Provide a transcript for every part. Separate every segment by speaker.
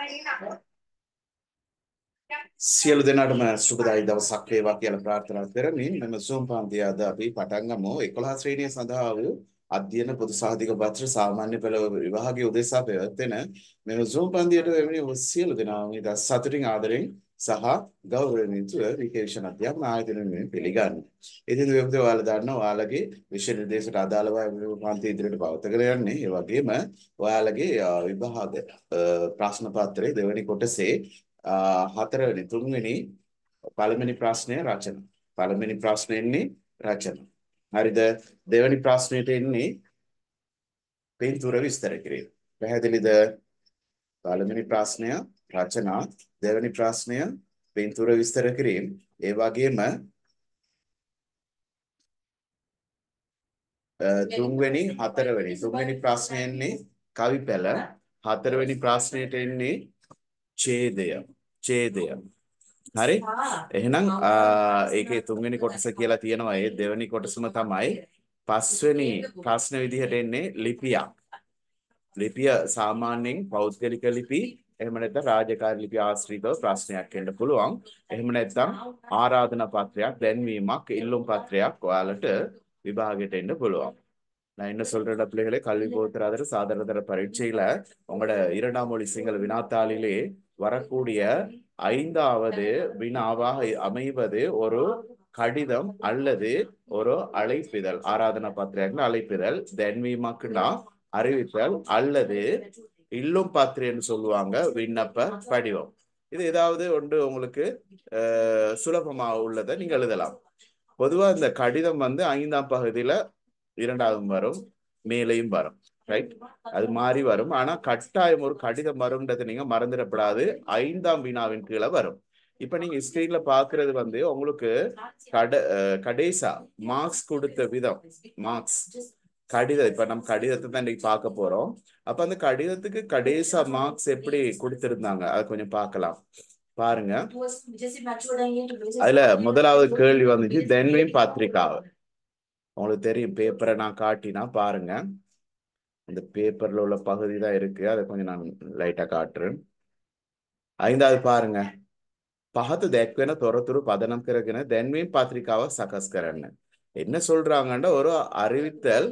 Speaker 1: සියලු දෙනාටම සුබදායි දවසක් වේවා කියලා ප්‍රාර්ථනා කරමින් මෙම Zoom පන්තිය අද අපි පටන් ගමු 11 ශ්‍රේණිය සඳහා වූ අධ්‍යයන පොදු සහතික පත්‍ර සාමාන්‍ය පෙළ විභාගයේ උදෙසා පැවැත්වෙන මෙම Zoom පන්තියට එවැනි ඔබ සියලු දෙනාම ඉතා සතුටින් ආදරෙන් සහ ගෞරවයෙන් යුතුව විශේෂණ අධ්‍යාපන ආයතනයෙන් පිළිගන්න. ඉතින් ඔයගොල්ලෝ ඔයාලා දන්නවා ඔයාලගේ විෂය නිර්දේශයට අදාළව මේ පන්ති ඉදිරියට පවත්වාගෙන යන්නේ. ඒ වගේම ඔයාලගේ විභාග ප්‍රශ්න පත්‍රයේ දෙවැනි කොටසේ හතරවෙනි තුන්වෙනි පළවෙනි ප්‍රශ්නය රචන. පළවෙනි ප්‍රශ්නේ එන්නේ රචන. හරිද? දෙවෙනි ප්‍රශ්නෙට එන්නේ පින්තූර විස්තර කිරීම. පැහැදිලිද? පළවෙනි ප්‍රශ්නය රචනා, දෙවෙනි ප්‍රශ්නය පින්තූර විස්තර කිරීම. ඒ වගේම තුන්වෙනි හතරවෙනි තුන්වෙනි ප්‍රශ්නේ එන්නේ කවි පෙළ හතරවෙනි ප්‍රශ්නෙට එන්නේ ඡේදය ඡේදය හරි එහෙනම් ඒකේ තුන්වෙනි කොටස කියලා තියෙනවා ඒ දෙවෙනි කොටසම තමයි පස්වෙනි ප්‍රශ්න විදිහට එන්නේ ලිපියක් ලිපිය සාමාන්‍යයෙන් පෞද්ගලික ලිපි එහෙම නැත්නම් රාජකාරී ලිපි ආශ්‍රිතව ප්‍රශ්නයක් එන්න පුළුවන් එහෙම නැත්නම් ආරාධනා පත්‍රයක් දැන්වීමක් ඉල්ලුම් පත්‍රයක් ඔයාලට விபாகයට එන්න පුළුවන් நான் என்ன சொல்றேன் பிள்ளைகளே கல்வி பொறுத்தராதர சாதாரண பரீட்சையில உங்களோட இரண்டாம் மொழி சிங்கள வினாத்தாளிலே வரக்கூடிய ஐந்தாவது வினாவாக அமைவது ஒரு கடிதம் அல்லது ஒரு அழைப்பிதழ் ஆராதனா பத்திரிகைகள் அழைப்பிதழ் தென்வீமாக்குனா அறிவித்தல் அல்லது இல்லும் பாத்திரன்னு சொல்லுவாங்க விண்ணப்ப படிவம் இது ஏதாவது ஒன்று உங்களுக்கு சுலபமா உள்ளதை நீங்க எழுதலாம் பொதுவா இந்த கடிதம் வந்து ஐந்தாம் பகுதியில இரண்டாவது வரும் மேலையும் வரும் ரைட் அது மாதிரி வரும் ஆனா கட்டாயம் ஒரு கடிதம் வரும்ன்றதை நீங்க மறந்துடப்படாது ஐந்தாம் வினாவின் கீழே வரும் இப்ப நீங்க ஸ்கிரீன்ல பாக்குறது வந்து உங்களுக்கு கட கடைசா மார்க்ஸ் கொடுத்த விதம் மார்க்ஸ் கடிதம் இப்ப நம்ம கடிதத்தை தான் இன்னைக்கு பார்க்க போறோம் அப்ப அந்த கடிதத்துக்கு கடைசா மார்க்ஸ் எப்படி கொடுத்திருந்தாங்க அதை கொஞ்சம் பார்க்கலாம் பாருங்க அதுல முதலாவது கேள்வி வந்துச்சு தென்வையும் பத்திரிக்காவை உங்களுக்கு தெரியும் பேப்பரை நான் காட்டினா பாருங்க இந்த பேப்பர்ல உள்ள பகுதி தான் இருக்கு அதை கொஞ்சம் நான் லைட்டா காட்டுறேன் ஐந்தாவது பாருங்க පහත දැක්වෙන තොරතුරු පදනම් කරගෙන දැන්වීම් පත්‍රිකාවක් සකස් කරන්න. என்ன சொல்றாங்கன்னா ஒரு அறிவித்தல்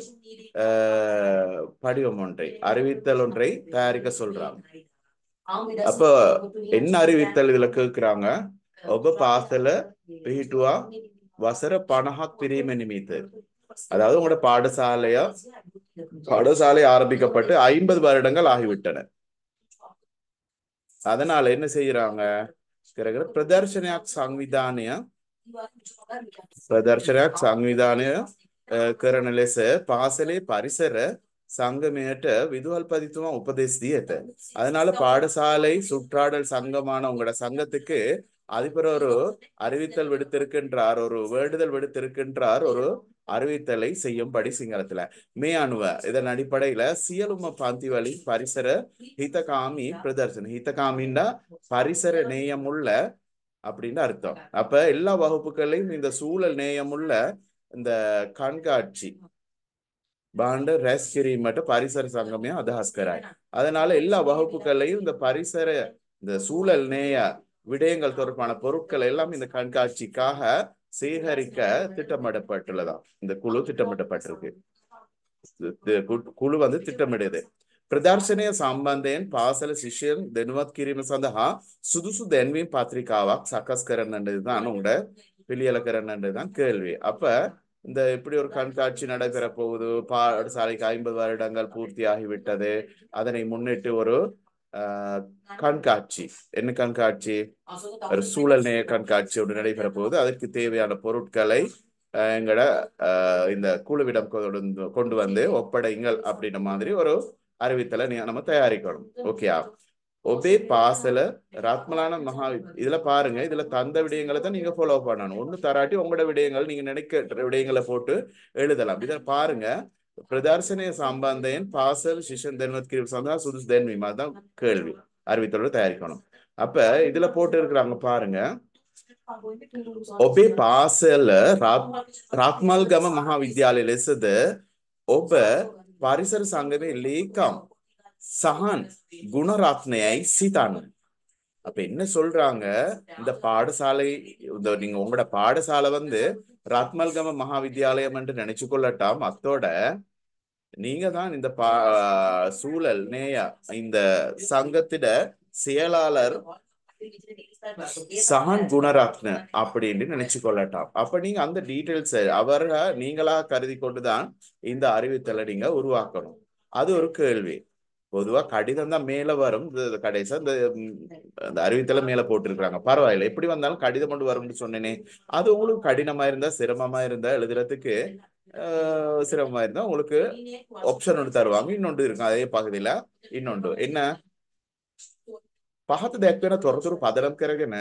Speaker 1: படிவம் ஒன்றை அறிவித்தல் ஒன்றை தயாரிக்க சொல்றாங்க அப்ப என்ன அறிவித்தல் இதுல கேக்குறாங்க ඔබ පාසල පිහිටුවා වසර 50ක් පිරීම නිමිත அதாவது உங்களோட பாடசாலைய பாடசாலை ஆரம்பிக்கப்பட்டு ஐம்பது வருடங்கள் ஆகிவிட்டன அதனால என்ன செய்யறாங்க பிரதர்ஷனයක් සංවිධානය ප්‍රදර්ශනයක් සංවිධානය කරන ලෙස පාසලේ පරිසර சங்கமேட்ட விதுவல்பதித்துவமா உபதேச தியත அதனால பாடசாலை சுற்றாடல் சங்கமான உங்களோட சங்கத்துக்கு அதிபர் ஒரு அறிவித்தல் விடுத்திருக்கின்றார் ஒரு வேண்டுதல் விடுத்திருக்கின்றார் ஒரு அறிவித்தலை செய்யும்படி சிங்களத்துல மே அணுவ இதன் அடிப்படையில சியலும பாந்தி வழி பரிசர ஹிதகாமி பிரதர்சன ஹிதகாமின்னா பரிசர நேயமுள்ள அப்படின்னு அர்த்தம் அப்ப எல்லா வகுப்புகளையும் இந்த சூழல் நேயமுள்ள இந்த கண்காட்சி பாண்ட ரெஸ் கிரீமட்ட பரிசர சங்கமே அதஹாஸ் கராய் அதனால எல்லா வகுப்புகளையும் இந்த பரிசர இந்த சூழல் நேய விடயங்கள் தொடர்பான பொருட்கள் எல்லாம் இந்த கண்காட்சிக்காக சேகரிக்க திட்டமிடப்பட்டுள்ளதாம் இந்த குழு திட்டமிடப்பட்டிருக்கு குழு வந்து திட்டமிடுது ප්‍රදර්ශනය සම්බන්ධයෙන් පාසල ශිෂ්‍යයන් දෙනුවත් කිරීම සඳහා සුදුසු දැන්වීම් පත්‍රිකාවක් සකස් කරන්නன்றதுதான் உங்களோட பிළිயல කරන්නன்றதுதான் கேள்வி அப்ப இந்த இப்படி ஒரு கண்காட்சி நடைபெற போகுது பாடசாலைக்கு ஐம்பது வருடங்கள் பூர்த்தி ஆகிவிட்டது அதனை முன்னிட்டு ஒரு கண்காட்சி என்ன கண்காட்சி ஒரு சூழல் நேய கண்காட்சி ஒன்று நடைபெற போகுது அதற்கு தேவையான பொருட்களை எங்கட இந்த குழுவிடம் கொண்டு வந்து ஒப்படைங்கள் அப்படின்ற மாதிரி ஒரு அறிவித்தலை நம்ம தயாரிக்கணும் ஓகேயா ஒபே பாசல ரத்மலான மகா இதுல பாருங்க இதுல தந்த விடயங்களை தான் நீங்க ஃபாலோ பண்ணணும் ஒண்ணு தராட்டி உங்களோட விடயங்கள் நீங்க நினைக்கிற விடயங்களை போட்டு எழுதலாம் இதை பாருங்க பிரதர்சனය සම්බන්ධයෙන් පාසල් ශිෂන් දැනුවත් කිරීම සඳහා සුදුසු දැන්වීම அதான் கேள்வி அறிவித்தலோட தயாரிக்கணும் அப்ப இதுல போட்டு இருக்கிறாங்க பாருங்க ඔබේ පාසල රත්මල්ගම මහා විද්‍යාලය ලෙසද ඔබ පරිසර සංගමේ ලේකම් சஹான் குணராத்னையை சீதானு அப்ப என்ன சொல்றாங்க இந்த பாடசாலை இந்த நீங்க உங்களோட பாடசாலை வந்து ராத்மல்கம மகாவித்யாலயம் என்று நினைச்சு கொள்ளட்டாம் அத்தோட நீங்க தான் இந்த பா சூழல் நேயா இந்த சங்கத்திட செயலாளர் சஹான் குணரத்ன அப்படின்னு நினைச்சு கொள்ளட்டாம் அப்ப நீங்க அந்த டீட்டெயில்ஸ் அவர நீங்களா கருதி கொண்டுதான் இந்த அறிவித்தலை நீங்க உருவாக்கணும் அது ஒரு கேள்வி பொதுவா கடிதம் தான் மேல வரும் இந்த கடைசியா இந்த அந்த அறிவித்தலை மேல போட்டிருக்காங்க பரவாயில்ல எப்படி வந்தாலும் கடிதம் கொண்டு வரும்னு சொன்னேனே அது உங்களுக்கு கடினமா இருந்தா சிரமமா இருந்தா எழுதுறதுக்கு சிரமமா இருந்தா உங்களுக்கு ஆப்ஷன் ஒன்று தருவாங்க இன்னொன்று இருக்கும் அதே பகுதியில இன்னொன்று என்ன පහත දැක්වෙන තොරතුරු පදනම් කරගෙන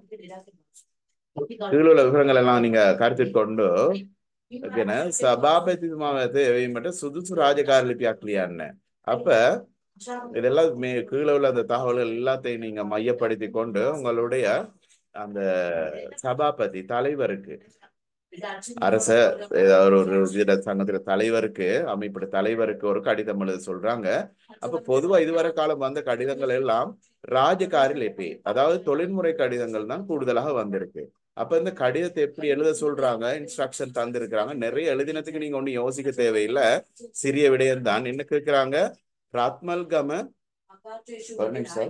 Speaker 1: කීලවල විවරங்கள் எல்லாம் நீங்க கருத்தில் கொண்டு ගෙන සභාපතිතුමා වෙත එවීමට සුදුසු රාජකාරී ලිපියක් ලියන්න. அப்ப இதெல்லாம் மே கீழே உள்ள அந்த தகவல்கள் எல்லாத்தையும் நீங்க மையப்படுத்தி கொண்டு உங்களுடைய அந்த சபாபதி தலைவருக்கு அரச ஏதாவது ஒரு ஒரு சங்கத்துல தலைவருக்கு அமைப்போட தலைவருக்கு ஒரு கடிதம் எழுத சொல்றாங்க அப்ப பொதுவா இதுவரை காலம் வந்த கடிதங்கள் எல்லாம் ராஜகாரி லிபி அதாவது தொழில்முறை கடிதங்கள் தான் கூடுதலாக வந்திருக்கு அப்ப இந்த கடிதத்தை எப்படி எழுத சொல்றாங்க இன்ஸ்ட்ரக்ஷன் தந்திருக்கிறாங்க நிறைய எழுதினத்துக்கு நீங்க ஒண்ணு யோசிக்க தேவையில்லை சிறிய விடயம் தான் என்ன கேட்கிறாங்க ராத்மல் கம ஒரு நிமிஷம்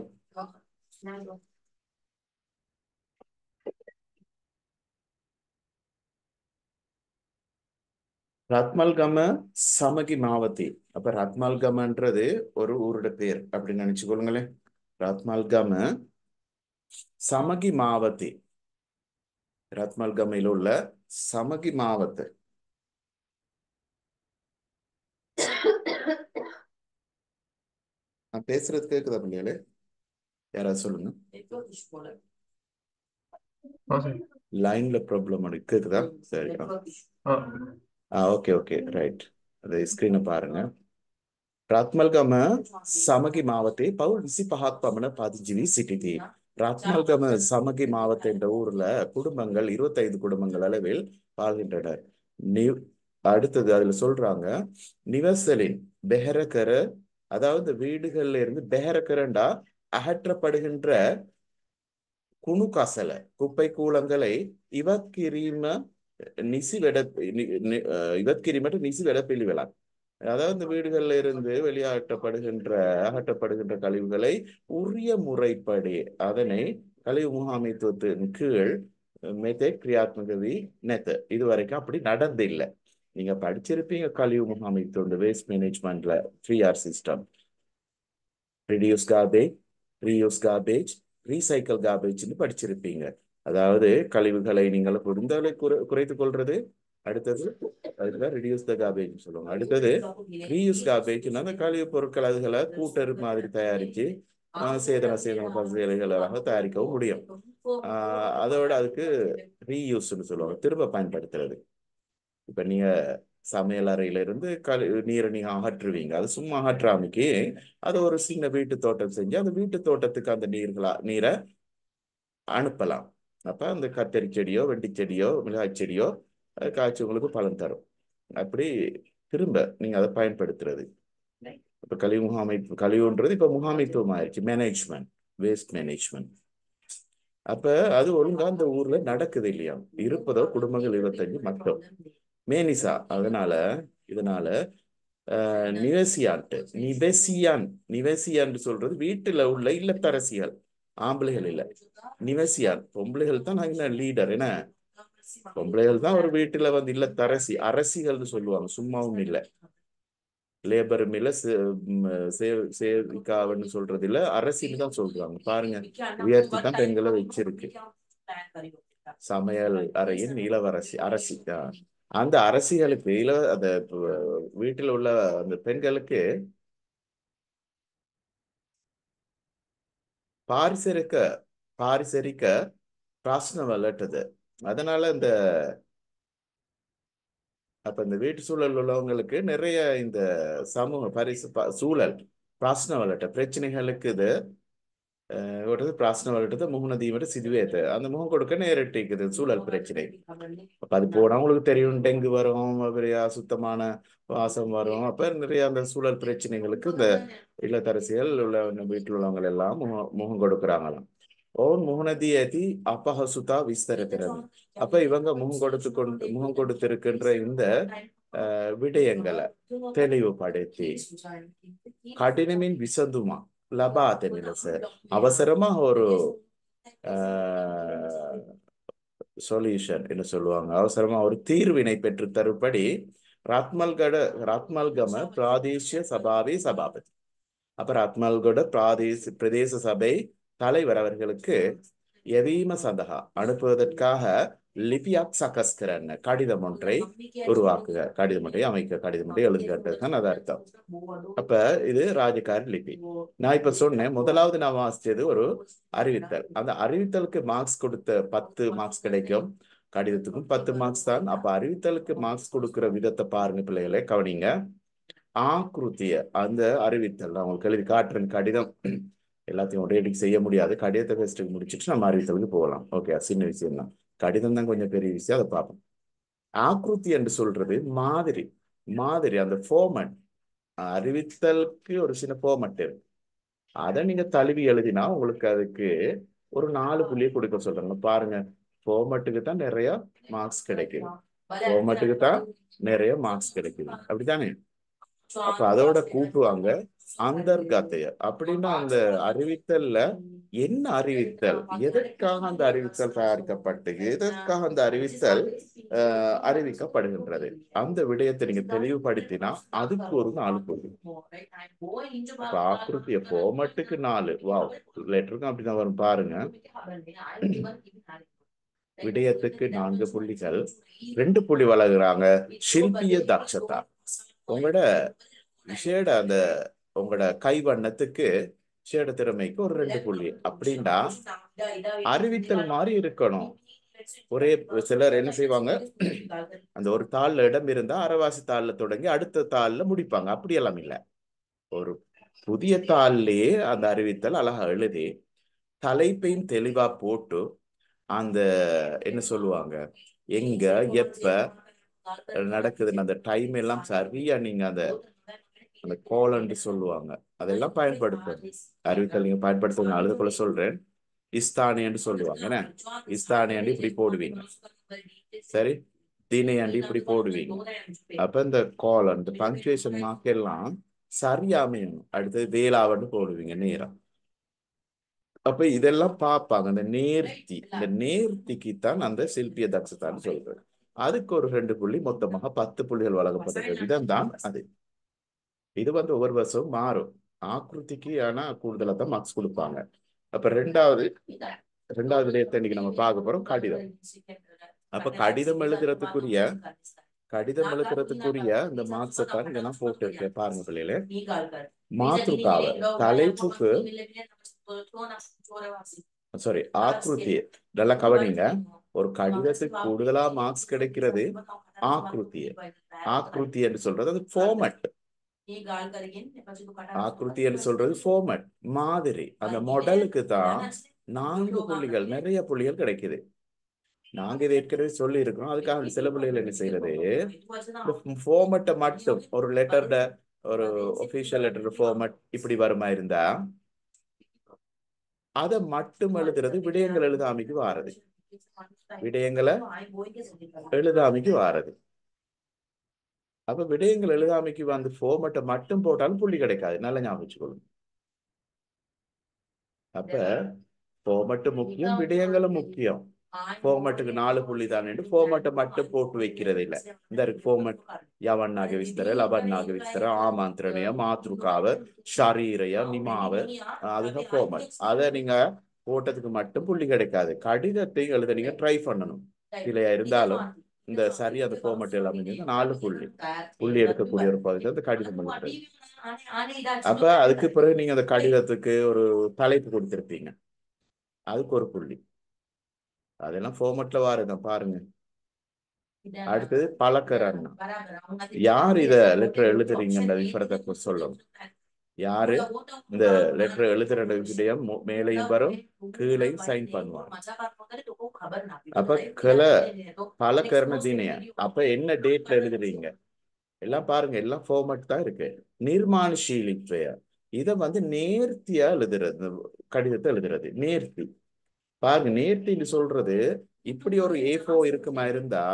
Speaker 1: ரத்மல்கம சமகி மாவதி அப்ப ரத்மல்கமன்றது ஒரு ஊரோட பேர் அப்படின்னு நினைச்சுக்கொள்ளுங்களேன் ரத்மல்கம சமகி மாவதி ரத்மல்கமையில் உள்ள சமகி மாவத்து நான் பேசுறது கேக்குதா பிள்ளைகளே யாராவது சொல்லுங்க லைன்ல ப்ராப்ளம் கேக்குதா சரி ஆ ஓகே ஓகே ரைட் அது ஸ்கிரீனை பாருங்க රත්මල්ගම සමගි මාවතේ පවුල් විසි පහක් පමණ පදිජිවී සිටිති. ரத்மல்கம சமகி மாவட்ட என்ற ஊர்ல குடும்பங்கள் இருபத்தைந்து குடும்பங்கள் அளவில் வாழ்கின்றனர் நி அடுத்தது அதுல சொல்றாங்க நிவசலின் பெஹரக்கர அதாவது வீடுகள்ல இருந்து பெஹரக்கரண்டா அகற்றப்படுகின்ற குணு கசல குப்பை கூலங்களை இவக்கிரிம நிசி வெட இவக்கிரிமட்டு நிசி வெடப்பிலி விழா அதாவது இந்த வீடுகள்ல இருந்து வெளியாட்டப்படுகின்ற அகற்றப்படுகின்ற கழிவுகளை உரிய முறைப்படி அதனை கழிவு முகாமைத்துவத்தின் கீழ் மெதே கிரியாத்மகவி நெத்த இது வரைக்கும் அப்படி நடந்து இல்லை நீங்க படிச்சிருப்பீங்க கழிவு முகாமைத்துவம் வேஸ்ட் மேனேஜ்மெண்ட்ல three R system reduce garbage reuse garbage recycle கார்பேஜ்னு படிச்சிருப்பீங்க அதாவது கழிவுகளை நீங்கள் முடிந்தவரை குறை குறைத்துக் கொள்றது அடுத்தது அதுதான் ரிடியூஸ் த கார்பேஜ் சொல்லுவாங்க அடுத்தது ரீயூஸ் கார்பேஜ்னா அந்த கழிவு பொருட்கள் அதுகளை கூட்டர் மாதிரி தயாரிச்சு சேதன சேதன பசுகளாக தயாரிக்கவும் முடியும் ஆஹ் அதோட அதுக்கு ரீயூஸ்னு சொல்லுவாங்க திரும்ப பயன்படுத்துறது இப்ப நீங்க சமையல் அறையில இருந்து கழி நீரை நீங்க அகற்றுவீங்க அது சும்மா அகற்றாமைக்கு அது ஒரு சின்ன வீட்டு தோட்டம் செஞ்சு அந்த வீட்டு தோட்டத்துக்கு அந்த நீர்களா நீரை அனுப்பலாம் அப்ப அந்த கத்தரி செடியோ வெட்டி செடியோ மிளகாய் செடியோ காய்ச்சி உங்களுக்கு பலன் தரும் அப்படி திரும்ப நீங்க அதை பயன்படுத்துறது இப்ப கழிவு முகாமைப்பு கழிவுன்றது இப்ப முகாமைத்துவம் ஆயிடுச்சு மேனேஜ்மெண்ட் வேஸ்ட் மேனேஜ்மெண்ட் அப்ப அது ஒழுங்கா அந்த ஊர்ல நடக்குது இல்லையா இருப்பதோ குடும்பங்கள் இருபத்தஞ்சு மட்டும் மேனிசா அதனால இதனால அஹ் நிவசியான்ட்டு நிவசியான் நிவசியான்னு சொல்றது வீட்டுல உள்ள இல்லத்தரசிகள் ஆம்பளைகள் இல்ல நிவசியான் பொம்பளைகள் தான் நாங்க லீடர் என்ன பொம்பளைகள் தான் ஒரு வீட்டுல வந்து இல்ல தரசி அரசிகள்னு சொல்லுவாங்க சும்மாவும் இல்ல லேபரும் இல்ல சேவிக்காவன்னு சொல்றது இல்ல அரசின்னு தான் சொல்றாங்க பாருங்க உயர்த்தி தான் பெண்களை வச்சிருக்கு சமையல் அறையின் இளவரசி அரசி அந்த அரசிகளுக்கு இள அந்த வீட்டில் உள்ள அந்த பெண்களுக்கு பாரிசரிக்க பாரிசரிக்க பிரச்சனை வளர்ட்டது அதனால இந்த அப்ப இந்த வீட்டு சூழல் உள்ளவங்களுக்கு நிறைய இந்த சமூக பரிசு சூழல் பிரச்சனை வளர்ட்ட பிரச்சனைகளுக்கு இது ඒකට ප්‍රශ්න වලටද මුහුණ දීමට සිදුවේ ඇත. அந்த முகம் கொடுக்க நேரிட்டிருக்குது சூழல் பிரச்சனை. அப்ப அது போனா உங்களுக்கு தெரியும் டெங்கு வரும் நிறைய சுத்தமான வாசம் வரும் அப்ப நிறைய அந்த சூழல் பிரச்சனைகளுக்கு இந்த இல்லத்தரசிகள் உள்ள வீட்டில் உள்ளவங்க எல்லாம் முகம் முகம் கொடுக்குறாங்களாம் ஓன் முகநதி ஏதி அப்பஹசுதா விஸ்தரிக்கிறது அப்ப இவங்க முகம் கொடுத்து கொண்டு முகம் கொடுத்திருக்கின்ற இந்த அஹ், விடயங்களை தெளிவுபடுத்தி கடினமின் விசந்துமா லபாத நிலச அவசரமா ஒரு சொல்யூஷன் என்ன சொல்லுவாங்க அவசரமா ஒரு தீர்வினை பெற்று தரும்படி ரத்மல்கட ரத்மல்கம பிராதேசிய சபாவே சபாபதி அப்ப ரத்மல்கட பிராதேச பிரதேச சபை தலைவர் அவர்களுக்கு எவீம சந்தகா அனுப்புவதற்காக லிபியாக் சகஸ்கரன் கடிதம் ஒன்றை உருவாக்குக கடிதம் ஒன்றை அமைக்க கடிதம் ஒன்றை எழுதுகிறதுதான் அது அர்த்தம் அப்ப இது ராஜகாரி லிபி நான் இப்ப சொன்னேன் முதலாவது நான் வாசிச்சது ஒரு அறிவித்தல் அந்த அறிவித்தலுக்கு மார்க்ஸ் கொடுத்த பத்து மார்க்ஸ் கிடைக்கும் கடிதத்துக்கும் பத்து மார்க்ஸ் தான் அப்ப அறிவித்தலுக்கு மார்க்ஸ் கொடுக்கிற விதத்தை பாருங்க பிள்ளைகளே கவனிங்க ஆக்ருத்திய அந்த அறிவித்தல் நான் உங்களுக்கு எழுதி காட்டுறேன் கடிதம் எல்லாத்தையும் ஒரே அடிக்கு செய்ய முடியாது கடிதத்தை ஃபர்ஸ்ட் முடிச்சிட்டு நம்ம அறிவித்தலுக்கு போகலாம் ஓகே சின்ன விஷயம் தான் கடிதம் தான் கொஞ்சம் பெரிய விஷயம் அதை பார்ப்போம் ஆக்ருத்தி என்று சொல்றது மாதிரி மாதிரி அந்த ஃபார்மட் அறிவித்தலுக்கு ஒரு சின்ன ஃபார்மட் இருக்கு அதை நீங்க தழுவி எழுதினா உங்களுக்கு அதுக்கு ஒரு நாலு புள்ளியை கொடுக்க சொல்றாங்க பாருங்க ஃபார்மட்டுக்கு தான் நிறைய மார்க்ஸ் கிடைக்குது ஃபார்மட்டுக்கு தான் நிறைய மார்க்ஸ் கிடைக்குது அப்படித்தானே அப்ப அதோட கூட்டுவாங்க அந்தர்கத்தைய அப்படின்னா அந்த அறிவித்தல்ல என்ன அறிவித்தல் எதற்காக அந்த அறிவித்தல் தயாரிக்கப்பட்டு எதற்காக அந்த அறிவித்தல் அஹ், அறிவிக்கப்படுகின்றது அந்த விடயத்தை நீங்க தெளிவுபடுத்தினா அதுக்கு ஒரு நாலு புள்ளி இப்ப ஆக்ருத்திய ஃபார்மட்டுக்கு நாலு வாவ் லெட்டருக்கும் அப்படிதான் வரும் பாருங்க விடயத்துக்கு நான்கு புள்ளிகள் ரெண்டு புள்ளி வழங்குறாங்க சில்பிய தக்ஷதா உங்களோட விஷேட அந்த உங்களோட கைவண்ணத்துக்கு விஷேட திறமைக்கு ஒரு ரெண்டு புள்ளி அப்படின்னா அறிவித்தல் மாதிரி இருக்கணும் ஒரே சிலர் என்ன செய்வாங்க அந்த ஒரு தாள்ல இடம் இருந்தா அரைவாசி தாள்ல தொடங்கி அடுத்த தாள்ல முடிப்பாங்க அப்படியெல்லாம் இல்ல ஒரு புதிய தாள்லயே அந்த அறிவித்தல் அழகா எழுதி தலைப்பையும் தெளிவா போட்டு அந்த என்ன சொல்லுவாங்க எங்க எப்ப நடக்குதுன்னு அந்த டைம் எல்லாம் சரியா நீங்க அந்த அந்த கோலன்னு சொல்லுவாங்க அதெல்லாம் பயன்படுத்தணும் அறிவித்தல் நீங்க பயன்படுத்தணும் அழுது போல சொல்றேன் இஸ்தானியன்னு சொல்லுவாங்க என்ன இஸ்தானியாண்டி இப்படி போடுவீங்க சரி தினையாண்டி இப்படி போடுவீங்க அப்ப இந்த கோலம் இந்த பங்க்சுவேஷன் மார்க் எல்லாம் சரியா அமையணும் அடுத்தது வேளாவன்னு போடுவீங்க நேரம் அப்ப இதெல்லாம் பார்ப்பாங்க அந்த நேர்த்தி இந்த நேர்த்திக்கு தான் அந்த சில்பிய தக்ஷதான்னு சொல்றது அதுக்கு ஒரு ரெண்டு புள்ளி மொத்தமாக பத்து புள்ளிகள் வழங்கப்பட்ட விதம் தான் அது இது வந்து ஒவ்வொரு வருஷமும் மாறும் ஆக்ருதிக்கு ஆனா கூடுதலா தான் மார்க்ஸ் கொடுப்பாங்க அப்ப ரெண்டாவது ரெண்டாவது விடயத்தை இன்னைக்கு நம்ம பார்க்க போறோம் கடிதம் அப்ப கடிதம் எழுதுறதுக்குரிய கடிதம் எழுதுறதுக்குரிய இந்த மார்க்ஸை தான் இங்க நான் போட்டு இருக்கேன் பாருங்க பிள்ளைகளே மாத்ருகாவ தலைப்புக்கு சாரி ஆக்ருதி நல்லா கவனிங்க ஒரு கடிதத்துக்கு கூடுதலா மார்க்ஸ் கிடைக்கிறது ஆக்ருத்திய ஆக்ருதி என்று சொல்றது அது ஃபார்மட் ஆக்ருதி என்று சொல்றது ஃபார்மட் மாதிரி அந்த மாடலுக்கு தான் நான்கு புள்ளிகள் நிறைய புள்ளிகள் கிடைக்குது நாங்க இதை ஏற்கனவே சொல்லி இருக்கோம் அதுக்காக சில பிள்ளைகள் என்ன செய்யறது ஃபார்மட்டை மட்டும் ஒரு லெட்டர்ட ஒரு ஒபிஷியல் லெட்டர் ஃபார்மட் இப்படி வருமா இருந்தா அதை மட்டும் எழுதுறது விடயங்கள் எழுதாமைக்கு வாரது விடயங்களை எழுதாமைக்கு வாரது அப்ப விடயங்கள் எழுதாமைக்கு வந்து ஃபார்மட்டை மட்டும் போட்டாலும் புள்ளி கிடைக்காது நல்லா ஞாபகம் வச்சுக்கொள்ளுங்க அப்ப ஃபார்மட்டு முக்கியம் விடயங்களும் முக்கியம் ஃபார்மட்டுக்கு நாலு புள்ளி தான் ஃபார்மட்டை மட்டும் போட்டு வைக்கிறது இல்ல இந்த ஃபார்மட் ಯವನ್ನಾಗ ವಿಸ್ತರ ಲಬನ್ನಾಗ ವಿಸ್ತರ ಆಮಂತ್ರಣೆಯ ಮಾತೃಕಾವ ஷரீரைய நிமாவ அதுதான் ஃபார்மட் அதை நீங்க போட்டதுக்கு மட்டும் புள்ளி கிடைக்காது கடிதத்தை எழுத நீங்க ட்ரை பண்ணணும் இல்லையா இருந்தாலும் இந்த சரி அந்த ஃபார்மட் எல்லாமே நாலு புள்ளி புள்ளி எடுக்கக்கூடிய ஒரு பகுதி அந்த கடிதம் எழுதுறது அப்ப அதுக்கு பிறகு நீங்க அந்த கடிதத்துக்கு ஒரு தலைப்பு கொடுத்திருப்பீங்க அதுக்கு ஒரு புள்ளி அதெல்லாம் ஃபார்மட்ல வாருங்க பாருங்க அடுத்தது பழக்கரண்ணா யார் இத லெட்டர் எழுதுறீங்கன்ற விவரத்தை சொல்லணும் யாரு இந்த லெட்டர் எழுதுற விடயம் மு- மேலையும் வரும் கீழையும் சைன் பண்ணுவாங்க அப்ப கல பல கர்ண தினைய அப்ப என்ன டேட்ல எழுதுறீங்க எல்லாம் பாருங்க எல்லாம் ஃபார்மட் தான் இருக்கு நிர்மாணசீலித்வய இத வந்து நேர்த்தியா எழுதுறது கடிதத்தை எழுதுறது நேர்த்தி பாருங்க நேர்த்தின்னு சொல்றது இப்படி ஒரு ஏ ஃபோர் இருக்குமா இருந்தா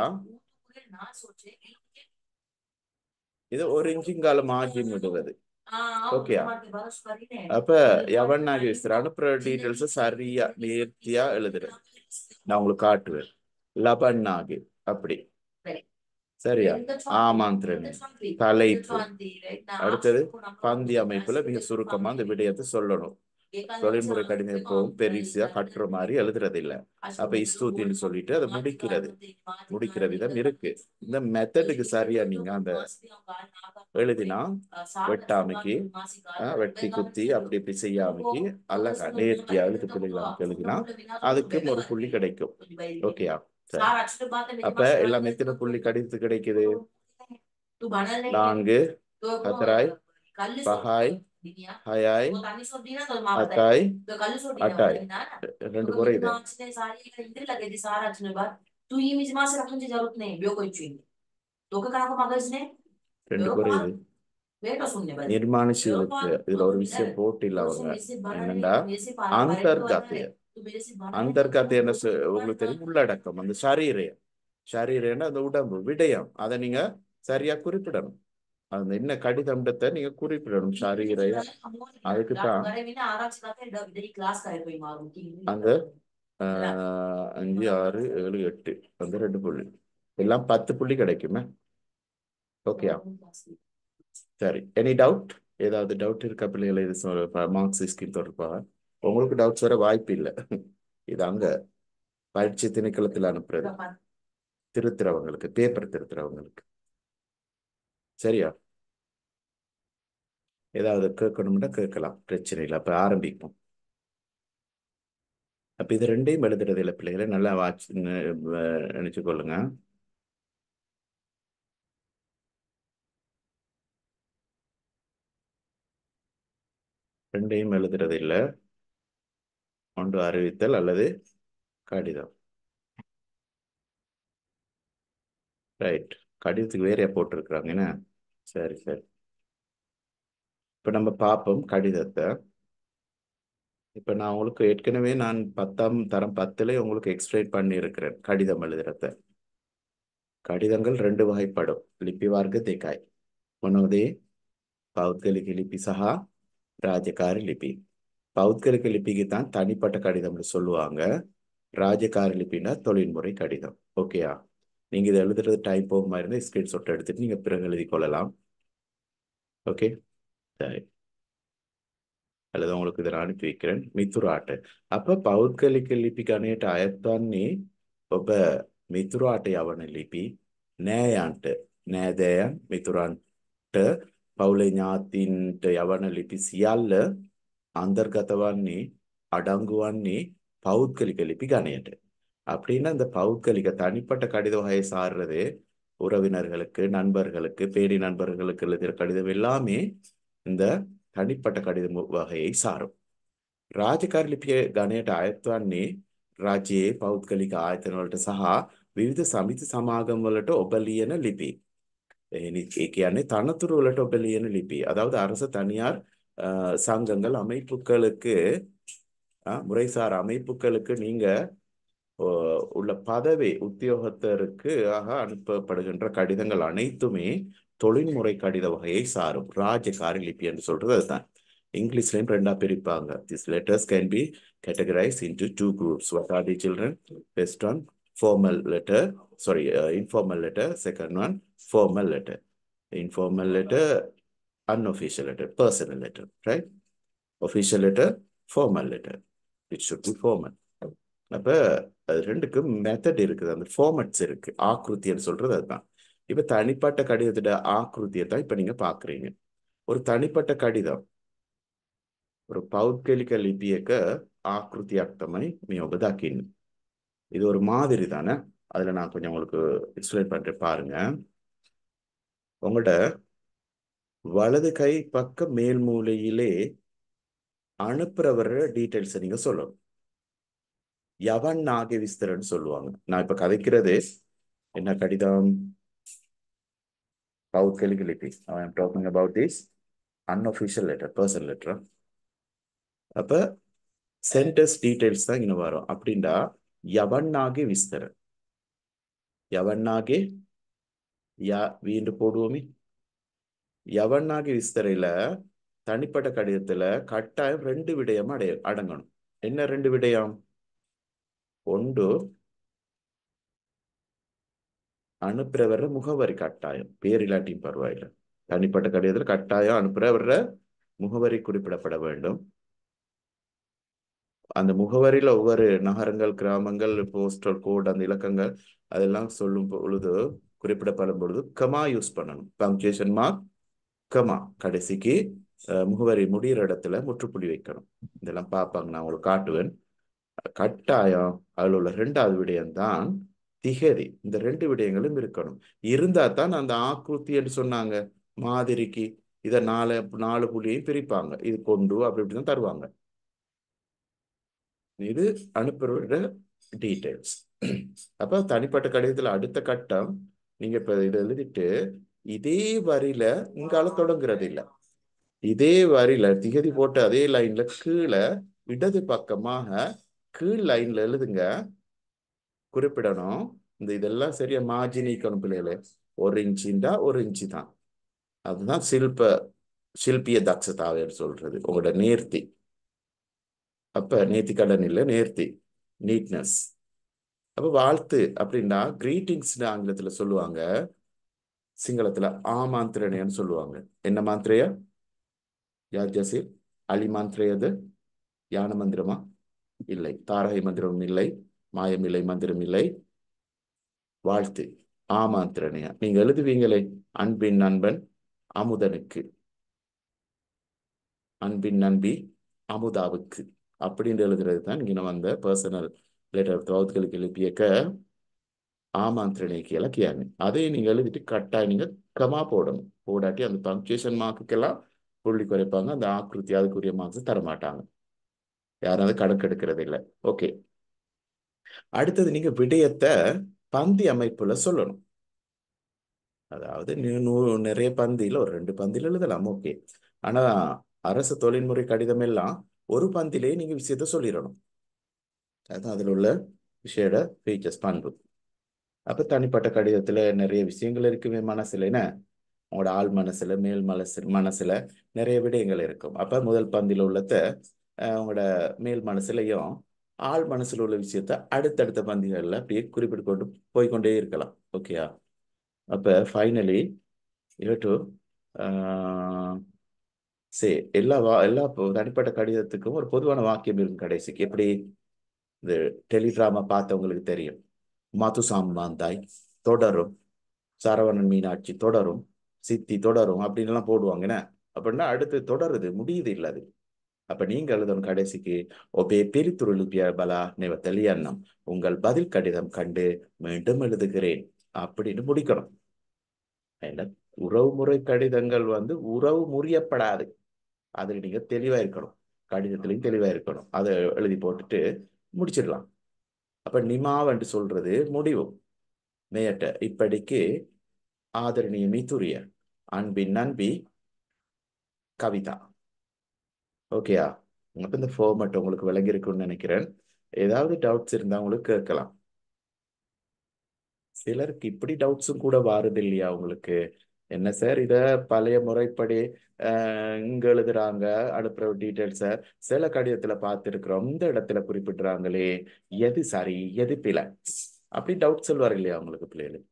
Speaker 1: இது ஒரு இன்ச்சிங்கால மார்ஜின் விடுவது ஓகேயா அப்ப எவனாகி விஸ்தர் அனுப்புற டீட்டெயில்ஸ் சரியா நேர்த்தியா எழுதுறது நான் உங்களுக்கு காட்டுவேன் லபன்னாகி அப்படி சரியா ஆமாந்திரன் தலைப்பு அடுத்தது பந்தி அமைப்புல மிக சுருக்கமா அந்த விடயத்தை சொல்லணும் தொழில்முறை கடிதம் எப்பவும் பெருசா கட்டுற மாதிரி எழுதுறது இல்ல அப்ப இஸ்தூத்தின்னு சொல்லிட்டு அதை முடிக்கிறது முடிக்கிற விதம் இருக்கு இந்த மெத்தடுக்கு சரியா நீங்க அந்த எழுதினா வெட்டாமைக்கு ஆஹ், வெட்டி குத்தி அப்படி இப்படி செய்யாமைக்கு அழகா நேர்த்தியா எழுத்து பிள்ளைகளுக்கு எழுதினா அதுக்கும் ஒரு புள்ளி கிடைக்கும் ஓகேயா சரி அப்ப எல்லாம் எத்தனை புள்ளி கடிதத்து கிடைக்குது நான்கு
Speaker 2: හතරයි
Speaker 1: பஹாய்
Speaker 2: පහයි
Speaker 1: ஹயாய்
Speaker 2: අතයි
Speaker 1: අටයි
Speaker 2: අටයි
Speaker 1: ரெண்டு குறையுது ரெண்டு குறையுது நிர்மாண சீலத்துல இதுல ஒரு விஷயம் போட்டு இல்ல அவங்க என்னண்டா அந்தர்காத்திய அந்தர்காத்திய என்ன சொ- உங்களுக்கு தெரியும் உள்ளடக்கம் அந்த சரீரம் சரீரம்னா அந்த உடம்பு விடயம் அதை நீங்க சரியா குறிப்பிடணும் அந்த என்ன கடிதம்ன்றத நீங்க குறிப்பிடணும் சரீரம் அதுக்கு தான் அந்த ஆஹ், அஞ்சு ஆறு ஏழு எட்டு அந்த ரெண்டு புள்ளி எல்லாம் பத்து புள்ளி கிடைக்குமே ஓகேயா சரி எனி டவுட் ஏதாவது டவுட் இருக்கா பிள்ளைகளை இது மார்க்ஸ் ஸ்கீம் தொடர்பாக உங்களுக்கு டவுட்ஸ் வர வாய்ப்பு இல்லை இது அங்க பயிற்சி திணைக்களத்தில் அனுப்புறது திருத்துறவங்களுக்கு பேப்பர் திருத்துறவங்களுக்கு சரியா ஏதாவது கேட்கணும்னா கேட்கலாம் பிரச்சனை இல்லை அப்ப ஆரம்பிப்போம் அப்ப இது ரெண்டையும் எழுதுறது இல்லை பிள்ளைகளை நல்லா வாட்ச் நினைச்சு கொள்ளுங்க ரெண்டையும் எழுதுறது இல்லை ஒன்று அறிவித்தல் அல்லது கடிதம் ரைட் கடிதத்துக்கு வேறையா போட்டிருக்கிறாங்க என்ன சரி சரி இப்ப நம்ம பார்ப்போம் கடிதத்தை இப்ப நான் உங்களுக்கு ஏற்கனவே நான் பத்தாம் தரம் பத்துல உங்களுக்கு எக்ஸ்பிளைன் பண்ணி இருக்கிறேன் கடிதம் எழுதுறத கடிதங்கள் ரெண்டு வகைப்படும் லிபி வார்க்க தேக்காய் මොනවද பௌத்கலிක லிபி சஹா ராஜகாரி லிபி பௌத்கலிக லிபிக்கு தான் தனிப்பட்ட கடிதம்னு சொல்லுவாங்க ராஜகாரி லிபினா தொழில்முறை கடிதம் ஓகேயா நீங்க இதை எழுதுறது டைம் போகுமா இருந்தால் ஸ்கிரீன்ஷாட் எடுத்துட்டு நீங்க பிறகு எழுதி கொள்ளலாம் ஓகே சரி அல்லது உங்களுக்கு இதை நான் அனுப்பி வைக்கிறேன் මිතුරාට අප පෞද්ගලික ලිපි ගණයට අයත් වන්නේ ඔබ මිතුරාට යවන ලිපි නෑයන්ට නෑදෑයන් මිතුරන්ට පවුලේ ඥාතීන්ට යවන ලිපි සියල්ල අන්තර්ගත වන්නේ අඩංගු වන්නේ பௌத்கலிக லிபி கணையට அப்படின்னா இந்த பௌத்கலிக தனிப்பட்ட கடித வகையை சார்றது உறவினர்களுக்கு நண்பர்களுக்கு பேடி நண்பர்களுக்கு எழுதுகிற கடிதம் எல்லாமே இந்த තනිපට කඩිදම වහයේ සාරු. රාජකාරී ලිපිය ගණයට අයත් වන්නේ රජයේ පෞද්ගලික ආයතන වලට සහ විවිධ සමිති සමාගම් වලට ඔබ ලියන ලිපි. එනි- ඒ කියන්නේ තනතුරු වලට ඔබ ලියන லிபி அதாவது அரசு தனியார் அஹ், சங்கங்கள் அமைப்புகளுக்கு அஹ், முறைசார் அமைப்புகளுக்கு நீங்க ஓ, உள்ள பதவி உத்தியோகத்தருக்கு ஆக அனுப்பப்படுகின்ற கடிதங்கள் அனைத்துமே தொழில்முறை கடித வகையை சாரும் ராஜகாரி லிபி என்று சொல்றது அதுதான் இங்கிலீஷ்லயும் ரெண்டா பிரிப்பாங்க this letters can be categorized into two groups what are the children based on formal letter sorry uh, informal letter second one formal letter informal letter unofficial letter personal letter right official letter formal letter it should be formal அப்ப அது ரெண்டுக்கும் method இருக்குது அந்த formats இருக்கு ஆக்ருத்தின்னு சொல்றது அதுதான் இப்ப தனிப்பட்ட கடிதத்தோட ஆக்ருத்தியை தான் இப்ப நீங்க பாக்குறீங்க ஒரு தனிப்பட்ட கடிதம் ஒரு පෞද්ගලික ලිපියක ආකෘතියක් තමයි මේ ඔබ දකින්නේ. இது ஒரு மாதிரி தானே அதுல நான் கொஞ்சம் உங்களுக்கு எக்ஸ்பிளைன் பண்றேன் பாருங்க உங்கள்ட்ட வலது கை பக்க மேல் மூலையிலே அனுப்புறவர டீட்டெயில்ஸை நீங்க சொல்லணும் யவன் நாகை விஸ்தரன்னு சொல்லுவாங்க நான் இப்ப கதைக்கிறது என்ன கடிதம் பௌத்கலிகிலிட்டி I am talking about this unofficial letter personal letter அப்ப சென்டர்ஸ் டீட்டெயில்ஸ் தான் இங்க வரும் அப்படின்டா யவன்னாகே விஸ்தர யவன்னாகே யா வீண்டு போடுவோமே யவன்னாகி விஸ்தரையில தனிப்பட்ட கடிதத்துல கட்டாயம் ரெண்டு விடயம் அடைய அடங்கணும் என்ன ரெண்டு விடயம் ஒன்று அனுப்புறவர முகவரி கட்டாயம் பேர் இல்லாட்டியும் பரவாயில்ல தனிப்பட்ட கடிதத்துல கட்டாயம் அனுப்புறவர முகவரி குறிப்பிடப்பட வேண்டும் அந்த முகவரியில ஒவ்வொரு நகரங்கள் கிராமங்கள் போஸ்டல் கோட் அந்த இலக்கங்கள் அதெல்லாம் சொல்லும் பொழுது குறிப்பிடப்படும் பொழுது கமா யூஸ் பண்ணணும் பங்க்சுவேஷன் மார்க் கமா கடைசிக்கு அஹ், முகவரி முடிகிற இடத்துல முற்றுப்புள்ளி வைக்கணும் இதெல்லாம் பார்ப்பாங்க நான் உங்களுக்கு காட்டுவேன் கட்டாயம் அதில் உள்ள ரெண்டாவது விடயம் தான் திகதி இந்த ரெண்டு விடயங்களும் இருக்கணும் இருந்தா தான் அந்த ஆக்குத்தி என்று சொன்னாங்க மாதிரிக்கு இதை நாலு நாலு புள்ளியையும் பிரிப்பாங்க இது கொண்டு அப்படி இப்படி தான் தருவாங்க இது அனுப்புற டீட்டெயில்ஸ் அப்ப தனிப்பட்ட கடிதத்துல அடுத்த கட்டம் நீங்க இப்ப இதை எழுதிட்டு இதே வரியில இங்கால தொடங்குறது இல்ல இதே வரியில திகதி போட்ட அதே லைன்ல கீழே இடது பக்கமாக கீழ் லைன்ல எழுதுங்க குறிப்பிடணும் இந்த இதெல்லாம் சரியா மாஜி நீக்கணும் பிள்ளைகளே ஒரு இன்ச்சின்டா ஒரு இன்ச்சு தான் அதுதான் சில்ப சில்பிய தக்ஷதாவேன்னு சொல்றது உங்களோட நேர்த்தி அப்ப நேர்த்தி கடன் இல்லை நேர்த்தி நீட்னஸ் அப்ப வாழ்த்து அப்படின்னா கிரீட்டிங்ஸ்னு ஆங்கிலத்துல சொல்லுவாங்க சிங்களத்துல ஆமாந்திரணையன்னு சொல்லுவாங்க என்ன மாந்திரையா யார் ஜசீர் அலி மாந்திரையது யான மந்திரமா இல்லை தாரகை மந்திரம் இல்லை மாயமில்லை மந்திரம் இல்லை வாழ்த்து ஆமாந்திரணையா நீங்க எழுதுவீங்களே அன்பின் நண்பன் அமுதனுக்கு அன்பின் நண்பி அமுதாவுக்கு அப்படின்னு எழுதுறது தான் இங்க வந்த பர்சனல் லெட்டர் தௌத்களுக்கு எழுப்பியக்க ஆமாந்திரணைக்கு இலக்கியாங்க அதை நீங்க எழுதிட்டு கட்டாயம் நீங்க கமா போடணும் போடாட்டி அந்த பங்க்சுவேஷன் மார்க்குக்கெல்லாம் புள்ளி குறைப்பாங்க அந்த ஆக்கிருத்தி அதுக்குரிய மார்க்ஸ் தரமாட்டாங்க யாரும் அதை கணக்கெடுக்கிறது இல்லை ஓகே அடுத்தது நீங்க விடயத்தை பந்தி அமைப்புல சொல்லணும் அதாவது நீ நூ- நிறைய பந்தியில ஒரு ரெண்டு பந்தியில எழுதலாம் ஓகே ஆனா அரசு தொழில்முறை கடிதம் எல்லாம் ஒரு பந்திலே நீங்க விஷயத்த சொல்லிடணும் அதுதான் அதுல உள்ள விஷயோட ஃபீச்சர்ஸ் பண்பு அப்ப தனிப்பட்ட கடிதத்துல நிறைய விஷயங்கள் இருக்குமே மனசுல என்ன உங்களோட ஆள் மனசுல மேல் மனசு மனசுல நிறைய விடயங்கள் இருக்கும் அப்ப முதல் பந்தில உள்ளத அஹ், உங்களோட மேல் மனசுலயும் ஆள் மனசுல உள்ள விஷயத்த அடுத்தடுத்த பந்திகள்ல அப்படியே குறிப்பிட்டு கொண்டு போய்க்கொண்டே இருக்கலாம் ஓகேயா அப்ப ஃபைனலி யூ டு சரி எல்லா வா எல்லா பொ- தனிப்பட்ட கடிதத்துக்கும் ஒரு பொதுவான வாக்கியம் இருக்கும் கடைசிக்கு எப்படி இந்த டெலிடிராமா பார்த்தவங்களுக்கு தெரியும் மது சாம்பாந்தாய் தொடரும் சரவணன் மீனாட்சி தொடரும் சித்தி தொடரும் அப்படின்னு எல்லாம் போடுவாங்க என்ன அப்படின்னா அடுத்து தொடருது முடியுது இல்ல அது அப்ப நீங்க எழுதணும் கடைசிக்கு ஒபே பிரித்துருளிப்பிய பலா நெவ தெளியன்னம் உங்கள் பதில் கடிதம் கண்டு மீண்டும் எழுதுகிறேன் அப்படின்னு முடிக்கணும் என்ன உறவுமுறை கடிதங்கள் வந்து உறவு முறியப்படாது அதுல நீங்க தெளிவா இருக்கணும் கடிதத்திலையும் தெளிவா இருக்கணும் அதை எழுதி போட்டுட்டு முடிச்சிடலாம் அப்ப நிமாவென்று சொல்றது முடிவு மேயட்ட இப்படிக்கு ஆதரணிய மிதுரிய அன்பின் நன்பி கவிதா ஓகேயா அப்ப இந்த ஃபார்மட் உங்களுக்கு விளங்கி இருக்கும்னு நினைக்கிறேன் ஏதாவது டவுட்ஸ் இருந்தா உங்களுக்கு கேட்கலாம் சிலருக்கு இப்படி டவுட்ஸும் கூட வாருது இல்லையா உங்களுக்கு என்ன சார் இத பழைய முறைப்படி அஹ், இங்க எழுதுறாங்க அனுப்புற டீட்டெயில்ஸ சில கடிதத்துல பார்த்திருக்கிறோம் இந்த இடத்துல குறிப்பிடுறாங்களே எது சரி எது பிழை அப்படி டவுட் சொல்வார் இல்லையா உங்களுக்கு பிள்ளைகள்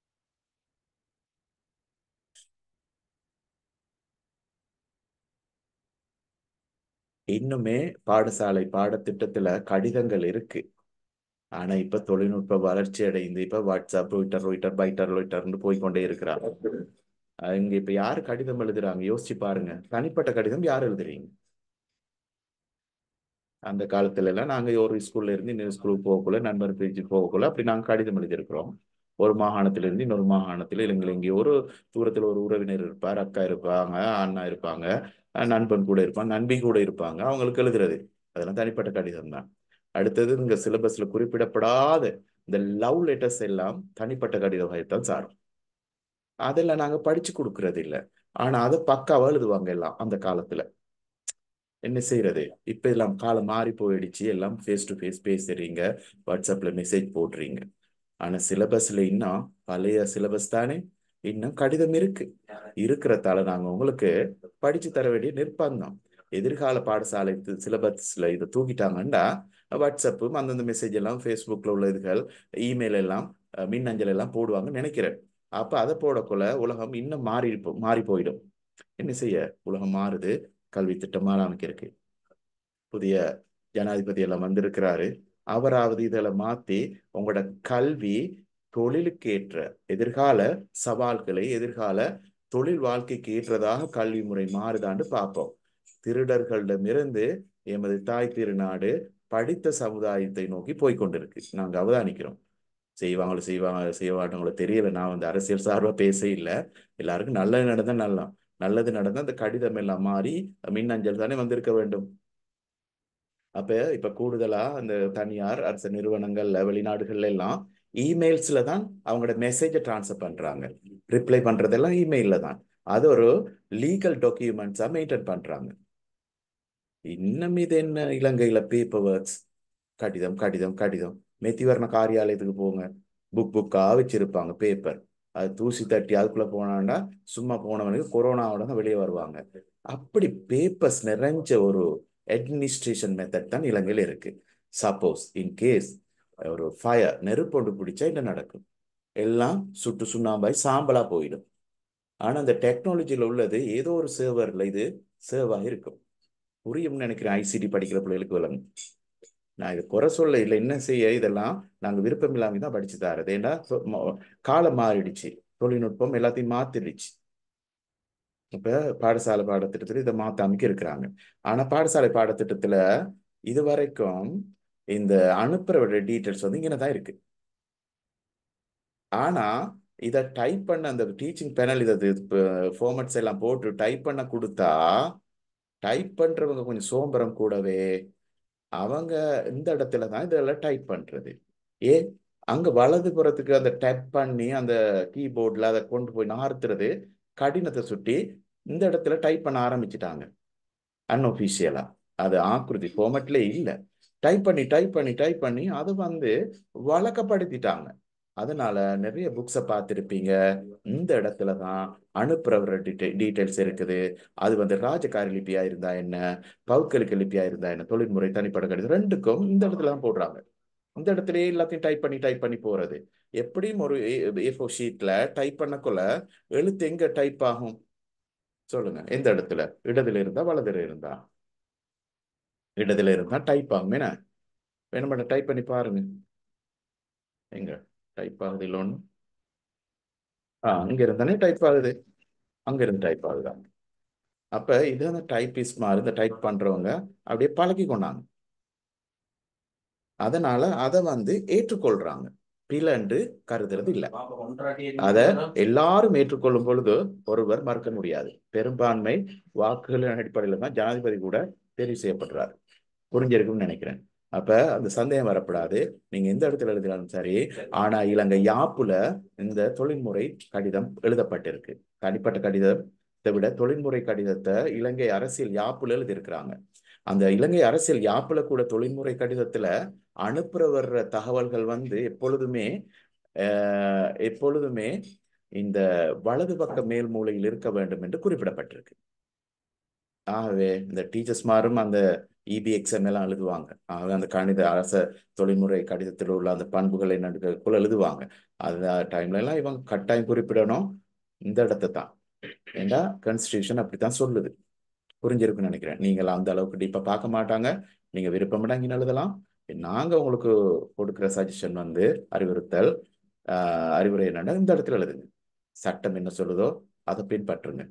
Speaker 1: இன்னுமே பாடசாலை பாடத்திட்டத்துல கடிதங்கள் இருக்கு ஆனா இப்ப தொழில்நுட்ப வளர்ச்சி அடைந்து இப்ப வாட்ஸ்அப் ட்விட்டர் ட்விட்டர் பைட்டர் ட்விட்டர்னு போய்க்கொண்டே இருக்கிறாங்க அஹ் இங்க இப்ப யாரு கடிதம் எழுதுறாங்க யோசிச்சு பாருங்க தனிப்பட்ட கடிதம் யார் எழுதுறீங்க அந்த காலத்துல எல்லாம் நாங்க ஒரு ஸ்கூல்ல இருந்து இன்னொரு ஸ்கூலுக்கு போகக்குள்ள நண்பர் பேச்சு போகக்குள்ள அப்படி நாங்க கடிதம் எழுதியிருக்கிறோம் ஒரு மாகாணத்திலிருந்து இன்னொரு மாகாணத்தில் இல்லைங்க எங்கேயோ ஒரு தூரத்தில் ஒரு உறவினர் இருப்பார் அக்கா இருப்பாங்க அண்ணா இருப்பாங்க அஹ் நண்பன் கூட இருப்பாங்க நண்பி கூட இருப்பாங்க அவங்களுக்கு எழுதுறது அதெல்லாம் தனிப்பட்ட கடிதம் தான் அடுத்தது இங்க சிலபஸ்ல குறிப்பிடப்படாத இந்த லவ் லெட்டர்ஸ் எல்லாம் தனிப்பட்ட கடித வகைத்தான் சாரும் அதெல்லாம் நாங்க படிச்சு கொடுக்கறது இல்ல ஆனா அதை பக்காவா எழுதுவாங்க எல்லாம் அந்த காலத்துல என்ன செய்யறது இப்ப எல்லாம் காலம் மாறி போயிடுச்சு எல்லாம் ஃபேஸ் டு ஃபேஸ் பேசுறீங்க வாட்ஸ்அப்ல மெசேஜ் போடுறீங்க ஆனா சிலபஸ்ல இன்னும் பழைய சிலபஸ் தானே இன்னும் கடிதம் இருக்கு இருக்கிறதால நாங்க உங்களுக்கு படிச்சு தர வேண்டிய நிர்பந்தம் எதிர்கால பாடசாலை சிலபஸ்ல இதை தூக்கிட்டாங்கன்னா வாட்ஸ்அப்பு அந்தந்த மெசேஜ் எல்லாம் ஃபேஸ்புக்ல உள்ள இதுகள் இமெயில் எல்லாம் அஹ், மின்னஞ்சல் எல்லாம் போடுவாங்கன்னு நினைக்கிறேன் அப்ப அதை போடக்குள்ள உலகம் இன்னும் மாறி இருப்போம் மாறி போயிடும் என்ன செய்ய உலகம் மாறுது கல்வி திட்டம் மாறாமிக்கு புதிய ஜனாதிபதி எல்லாம் வந்திருக்கிறாரு அவராவது இதெல்லாம் மாத்தி உங்களோட கல்வி தொழிலுக்கு ஏற்ற எதிர்கால சவால்களை எதிர்கால தொழில் வாழ்க்கைக்கு ஏற்றதாக கல்வி முறை மாறுதான்னு பார்ப்போம் திருடர்களிடமிருந்து எமது தாய் திருநாடு படித்த சமுதாயத்தை நோக்கி போய் கொண்டிருக்கு நாங்க அவதானிக்கிறோம் செய்வாங்களோ செய்வாங்க செய்வாட்டங்களோ தெரியல நான் வந்து அரசியல் சார்பா பேச இல்லை எல்லாருக்கும் நல்லது நடந்தா நல்லா நல்லது நடந்தா அந்த கடிதம் எல்லாம் மாறி மின்னஞ்சல் தானே வந்திருக்க வேண்டும் அப்ப இப்ப கூடுதலா அந்த தனியார் அரசு நிறுவனங்கள்ல வெளிநாடுகள்ல எல்லாம் இமெயில்ஸ்ல தான் அவங்களோட மெசேஜை டிரான்ஸ்ஃபர் பண்றாங்க ரிப்ளை பண்றதெல்லாம் இமெயில்ல தான் அது ஒரு லீகல் டாக்குமெண்ட்ஸா மெயின்டைன் பண்றாங்க இன்னும் இது என்ன இலங்கையில பேப்பர் ஒர்க்ஸ் கடிதம் கடிதம் கடிதம் மெத்திவர்ண காரியாலயத்துக்கு போங்க புக் புக்கா வச்சிருப்பாங்க பேப்பர் அது தூசி தட்டி அதுக்குள்ள போனாண்டா சும்மா போனவனுக்கு கொரோனாவோட தான் வெளியே வருவாங்க அப்படி பேப்பர்ஸ் நிறைஞ்ச ஒரு அட்மினிஸ்ட்ரேஷன் மெத்தட் தான் இலங்கையில் இருக்கு சப்போஸ் இன் கேஸ் ஒரு ஃபயர் நெருப்பொண்டு பிடிச்சா என்ன நடக்கும் எல்லாம் சுட்டு சுண்ணாம்பாய் சாம்பலா போயிடும் ஆனா அந்த டெக்னாலஜியில் உள்ளது ஏதோ ஒரு சேவர்ல இது சேவாக இருக்கும் புரியும்னு நினைக்கிறேன் ஐசிடி படிக்கிற பிள்ளைகளுக்கு விளங்கும் நான் இது குறை சொல்ல இல்லை என்ன செய்ய இதெல்லாம் நாங்க விருப்பம் இல்லாம தான் படிச்சு தரது ஏன்னா சொ- ம- காலம் மாறிடுச்சு தொழில்நுட்பம் எல்லாத்தையும் மாத்திடுச்சு இப்ப பாடசாலை பாடத்திட்டத்துல இதை மாத்தாமிக்க இருக்கிறாங்க ஆனா பாடசாலை பாடத்திட்டத்துல இது வரைக்கும் இந்த அனுப்புற டீட்டெயில்ஸ் வந்து இங்கே தான் இருக்கு ஆனா இதை டைப் பண்ண அந்த டீச்சிங் பேனல் இதை ஃபார்மட்ஸ் எல்லாம் போட்டு டைப் பண்ண கொடுத்தா டைப் பண்றவங்க கொஞ்சம் சோம்பரம் கூடவே அவங்க இந்த இடத்துல தான் இதெல்லாம் டைப் பண்றது ஏ அங்க வலதுபுறத்துக்கு அந்த டைப் பண்ணி அந்த கீபோர்ட்ல அதை கொண்டு போய் நகர்த்துறது கடினத்தை சுட்டி இந்த இடத்துல டைப் பண்ண ஆரம்பிச்சிட்டாங்க அன்ஒஃபிஷியலா அது ஆக்குருதி ஃபார்மட்ல இல்ல டைப் பண்ணி டைப் பண்ணி டைப் பண்ணி அது வந்து வழக்கப்படுத்திட்டாங்க அதனால நிறைய புக்ஸை பார்த்துருப்பீங்க இந்த இடத்துல தான் அனுப்புறவர டீட்டெ டீட்டெயில்ஸ் இருக்குது அது வந்து ராஜகாரி லிபியா இருந்தா என்ன பௌக்கலிக்க லிபியா இருந்தா என்ன தொழில்முறை தனிப்பட கடிதம் ரெண்டுக்கும் இந்த இடத்துல தான் போடுறாங்க இந்த இடத்துலயே எல்லாத்தையும் டைப் பண்ணி டைப் பண்ணி போறது எப்படியும் ஒரு ஏ ஃபோர் ஷீட்ல டைப் பண்ணக்குள்ள எழுத்து எங்க டைப் ஆகும் சொல்லுங்க எந்த இடத்துல இடதுல இருந்தா வலதுல இருந்தா இடதுல இருந்தா டைப் ஆகும் என்ன வேணுமாட்ட டைப் பண்ணி பாருங்க எங்க டைப் ஆகுது இல்லை ஒண்ணு ஆ அங்க இருந்தானே டைப் ஆகுது அங்க இருந்து டைப் ஆகுதா அப்ப இது அந்த டைப்பிஸ்ட் மாதிரி இந்த டைப் பண்றவங்க அப்படியே பழகி கொண்டாங்க அதனால அதை வந்து ஏற்றுக்கொள்றாங்க பிளன்று கருதுறது இல்ல அத எல்லாரும் ஏற்றுக்கொள்ளும் பொழுது ஒருவர் மறுக்க முடியாது பெரும்பான்மை வாக்குகளின் அடிப்படையில தான் ஜனாதிபதி கூட தெரிவு செய்யப்படுறாரு புரிஞ்சிருக்கும்னு நினைக்கிறேன் அப்ப அந்த சந்தேகம் வரப்படாது நீங்க எந்த இடத்துல எழுதினாலும் சரி ஆனா இலங்கை யாப்புல இந்த தொழில்முறை கடிதம் எழுதப்பட்டிருக்கு தனிப்பட்ட கடிதத்தை விட தொழில்முறை கடிதத்தை இலங்கை அரசியல் யாப்புல எழுதியிருக்கிறாங்க அந்த இலங்கை அரசியல் யாப்புல கூட தொழில்முறை கடிதத்துல அனுப்புற வர்ற தகவல்கள் வந்து எப்பொழுதுமே அஹ், எப்பொழுதுமே இந்த வலது பக்க மேல் மூலையில் இருக்க வேண்டும் என்று குறிப்பிடப்பட்டிருக்கு ஆகவே இந்த டீச்சர்ஸ் மாரும் அந்த இபி எக்ஸாம் எல்லாம் எழுதுவாங்க ஆகவே அந்த கணித அரச தொழில்முறை கடிதத்தில் உள்ள அந்த பண்புகளை நடுக்குள்ள எழுதுவாங்க அந்த டைம்ல எல்லாம் இவங்க கட்டாயம் குறிப்பிடணும் இந்த இடத்தை தான் ஏண்டா கான்ஸ்டியூஷன் அப்படித்தான் சொல்லுது புரிஞ்சிருக்குன்னு நினைக்கிறேன் நீங்கள் அந்த அளவுக்கு டீப்பா பார்க்க மாட்டாங்க நீங்க விருப்பப்பட இங்கே எழுதலாம் நாங்க உங்களுக்கு கொடுக்குற சஜஷன் வந்து அறிவுறுத்தல் ஆஹ் அறிவுரை என்னன்னா இந்த இடத்துல எழுதுங்க சட்டம் என்ன சொல்லுதோ அதை பின்பற்றுங்க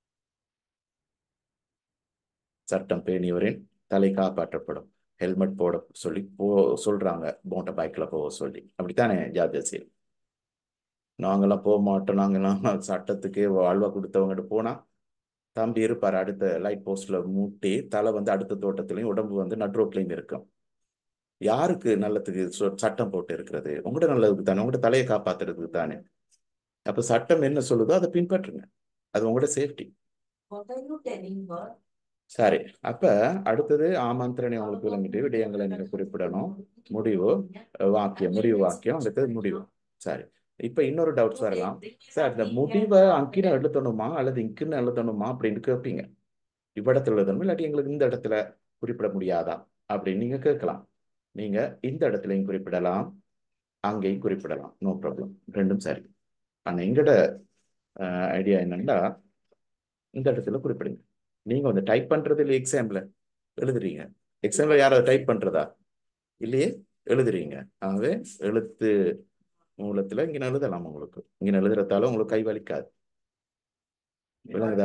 Speaker 1: சட்டம் பேணியவரின் தலை காப்பாற்றப்படும் ஹெல்மெட் போட சொல்லி போ சொல்றாங்க மோட்டார் பைக்ல போக சொல்லி அப்படித்தானே ஜாத் ஜசீல் நாங்கெல்லாம் போக மாட்டோம் நாங்கெல்லாம் சட்டத்துக்கே வாழ்வா கொடுத்தவங்ககிட்ட போனா தம்பி இருப்பாரு அடுத்த லைட் போஸ்ட்ல மூட்டி தலை வந்து அடுத்த தோட்டத்திலையும் உடம்பு வந்து நட்ரோட்லையும் இருக்கும் யாருக்கு நல்லதுக்கு சொ- சட்டம் போட்டு இருக்கிறது உங்களோட நல்லதுக்கு தானே உங்களோட தலையை காப்பாத்துறதுக்கு தானே அப்ப சட்டம் என்ன சொல்லுதோ அதை பின்பற்றுங்க அது உங்களோட safety
Speaker 2: What are you telling her?
Speaker 1: சரி அப்ப அடுத்தது ஆமந்திரணை உங்களுக்கு விளங்கிட்டு விடயங்களை நீங்க குறிப்பிடணும் முடிவு அஹ் வாக்கியம் முடிவு வாக்கியம் அடுத்தது முடிவு சரி இப்ப இன்னொரு டவுட்ஸ் வரலாம் சார் இந்த முடிவை அங்கின எழுதணுமா அல்லது இங்கின்னு எழுதணுமா அப்படின்னு கேட்பீங்க இவ்விடத்துல எழுதணும் இல்லாட்டி எங்களுக்கு இந்த இடத்துல குறிப்பிட முடியாதா அப்படின்னு நீங்க கேட்கலாம் நீங்க இந்த இடத்துலையும் குறிப்பிடலாம் அங்கேயும் குறிப்பிடலாம் நோ ப்ராப்ளம் ரெண்டும் சரி ஆனா எங்கட ஐடியா என்னன்னா இந்த இடத்துல குறிப்பிடுங்க நீங்க வந்து டைப் பண்றது இல்லை எக்ஸாம்ல எழுதுறீங்க எக்ஸாம்ல யாராவது டைப் பண்றதா இல்லையே எழுதுறீங்க ஆகவே எழுத்து மூலத்துல இங்க எழுதலாம் உங்களுக்கு இங்க எழுதுறதால உங்களுக்கு கை வலிக்காது விளங்குதா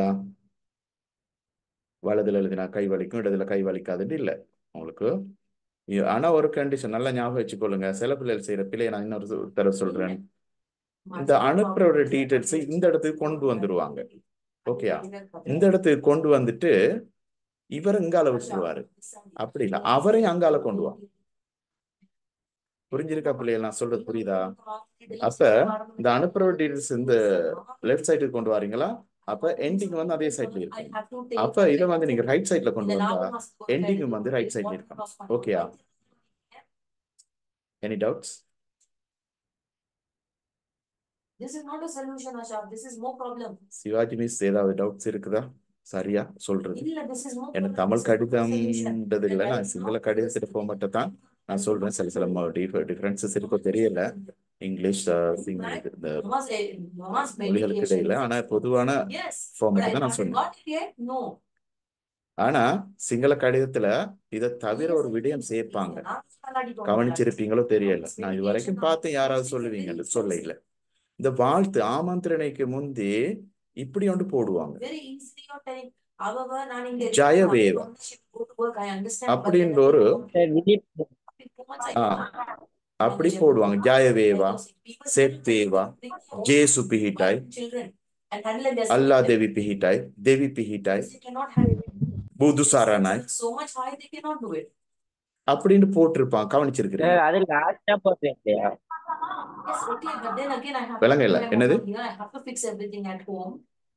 Speaker 1: வலதுல எழுதினா கை வலிக்கும் இடதுல கை வலிக்காதுன்னு இல்லை உங்களுக்கு இ- ஆனா ஒரு கண்டிஷன் நல்லா ஞாபகம் வச்சுக்கொள்ளுங்க சில பிள்ளைகள் செய்யற பிள்ளையை நான் இன்னொரு சொ- தடவை சொல்றேன் இந்த அனுப்புறோட டீட்டெயில்ஸ் இந்த இடத்துக்கு கொண்டு வந்துருவாங்க ஓகேயா இந்த இடத்துக்கு கொண்டு வந்துட்டு இவர் இங்கால விட்டுருவாரு அப்படி இல்ல அவரையும் அங்கால கொண்டு வா புரிஞ்சிருக்கா பிள்ளைகள் நான் சொல்றது புரியுதா அப்ப இந்த அனுப்புற டீட்டெயில்ஸ் இந்த லெஃப்ட் சைடுக்கு கொண்டு வாரீங்களா அப்ப எண்டிங் வந்து அதே சைட்ல இருக்கும் அப்ப இதை வந்து நீங்க ரைட் சைட்ல கொண்டு வந்தா ending வந்து right side ல இருக்கணும். Okay-யா? Any doubts
Speaker 2: This is not a solution, Ashaf. This is more problem.
Speaker 1: Sivaji miss ஏதாவது டவுட்ஸ் இருக்குதா சரியா சொல்றது
Speaker 2: இல்ல, this is more
Speaker 1: எனக்கு
Speaker 2: problem.
Speaker 1: Tamil
Speaker 2: This is not a solution.
Speaker 1: கடிதம்ன்றது இல்லை நான்
Speaker 2: That is
Speaker 1: சிங்கள
Speaker 2: not
Speaker 1: கடிதத்திட்டு போக மட்டும் தான் நான் சொல்றேன் சில சில டிஃபரன்சஸ் இருக்கோ தெரியல இங்கிலீஷ் அஹ், சிங்க- இது- இந்த
Speaker 2: Mama's, eh, Mama's
Speaker 1: மொழிகளுக்கு இடையில
Speaker 2: medication.
Speaker 1: ஆனா பொதுவான
Speaker 2: Yes.
Speaker 1: ஃபார்மேட்
Speaker 2: But I
Speaker 1: தான் நான்
Speaker 2: haven't
Speaker 1: சொன்னேன்
Speaker 2: got it yet. No.
Speaker 1: ஆனா சிங்கள கடிதத்துல இதை தவிர ஒரு விடயம் சேர்ப்பாங்க கவனிச்சிருப்பீங்களோ தெரியல நான் இது வரைக்கும் பார்த்து யாராவது சொல்லுவீங்க சொல்ல இல்ல இந்த வாழ்த்து ஆமந்திரணைக்கு முந்தி இப்படி ஒன்று போடுவாங்க
Speaker 2: Very easily you're telling, however, நான் இங்க
Speaker 1: ஜெயவேவ.
Speaker 2: Go to work, I understand, but
Speaker 1: அப்படின்ற
Speaker 2: then
Speaker 1: ஒரு
Speaker 2: I
Speaker 3: விதி
Speaker 2: too much I
Speaker 1: ah,
Speaker 2: can't.
Speaker 1: அப்படி போடுவாங்க ஜாயவேவா செத்தேவா ஜேசு பிஹிட்டாய்
Speaker 2: Children. And unless there's-
Speaker 1: Allah Devi பிஹிட்டாய் Devi பிஹிட்டாய்
Speaker 2: They cannot have it.
Speaker 1: பூது சாரானாய்
Speaker 2: So much high, they cannot do it.
Speaker 1: அப்படின்னு போட்டிருப்பான் கவனிச்சிருக்கிறீங்க
Speaker 3: அது லாஸ்டா போடுறேன் இல்லையா
Speaker 2: Yes, okay, but then again, I have.
Speaker 1: விளங்க இல்ல,
Speaker 2: I have
Speaker 1: என்னது?
Speaker 2: one here, I have to fix everything at home.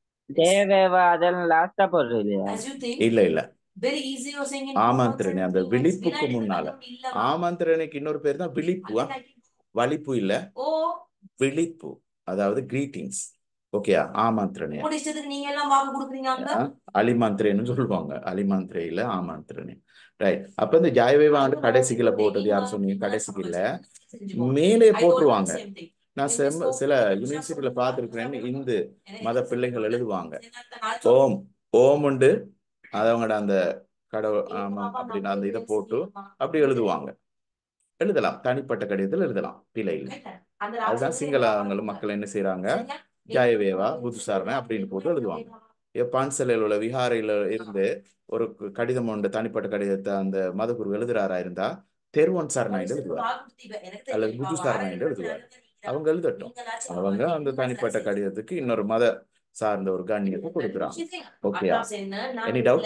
Speaker 3: தேவேவா அதெல்லாம் லாஸ்டா போடுறது இல்லையா
Speaker 2: As you think,
Speaker 1: இல்ல இல்ல
Speaker 2: very easy you're saying in
Speaker 1: ஆமாந்திரணி,
Speaker 2: two months
Speaker 1: அந்த
Speaker 2: and three months.
Speaker 1: விழிப்புக்கு
Speaker 2: When I-
Speaker 1: முன்னால.
Speaker 2: I don't இல்ல.
Speaker 1: ஆமந்திரணைக்கு இன்னொரு பேர் தான் விழிப்புவா
Speaker 2: And then I can-
Speaker 1: வலிப்பு இல்ல
Speaker 2: ஓ
Speaker 1: விழிப்பு அதாவது கிரீட்டிங்ஸ் ஓகேயா ஆமந்திரணை
Speaker 2: உங்களோட இஷ்டத்துக்கு நீங்க எல்லாம் வாக்கு கொடுக்குறீங்க அங்க
Speaker 1: அலிமாந்திரேன்னு சொல்லுவாங்க அலிமாந்திரையில ஆமாந்திரனே ரைட் அப்ப இந்த ஜாயவேவாண்டு கடைசிக்குல போட்டது யார் சொன்னீங்க கடைசிக்குல மேலே போட்டுருவாங்க நான் செம்ம சில யூனிவர்சிட்டியில பார்த்திருக்கிறேன் இந்து மத பிள்ளைகள் எழுதுவாங்க ஓம் ஓம் உண்டு அது அவங்களோட அந்த கடவுள் ஆமா அப்படின்னு அந்த இதை போட்டு அப்படி எழுதுவாங்க எழுதலாம் தனிப்பட்ட கடிதத்தில் எழுதலாம் பிழை இல்லை அதுதான் சிங்களவங்களும் மக்கள் என்ன செய்யறாங்க ஜாயவேவா புதுசாரணை அப்படின்னு போட்டு எழுதுவாங்க பான்சலையில் உள்ள விஹாரையில இருந்து ஒரு கடிதம் உண்டு தனிப்பட்ட கடிதத்தை அந்த மதகுரு எழுதுறாரா இருந்தா தெருவன் சரணாயின்னு எழுதுவார் அல்லது புது சாரணாயின்னு எழுதுவார் அவங்க எழுதட்டும் அவங்க அந்த தனிப்பட்ட கடிதத்துக்கு இன்னொரு மத சார்ந்த ஒரு கண்ணியத்தை கொடுக்குறாங்க ஓகேயா Any doubts?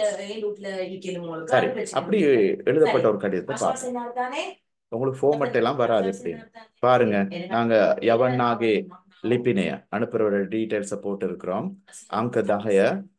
Speaker 1: சரி அப்படி எழுதப்பட்ட ஒரு கடிதத்தை பாருங்க உங்களுக்கு ஃபோமட் எல்லாம் வராது எப்படின்னு பாருங்க நாங்க யவன்னாகே லிபினைய அனுப்புறோட டீடைல்ஸை போட்டு இருக்கிறோம் அங்க தகைய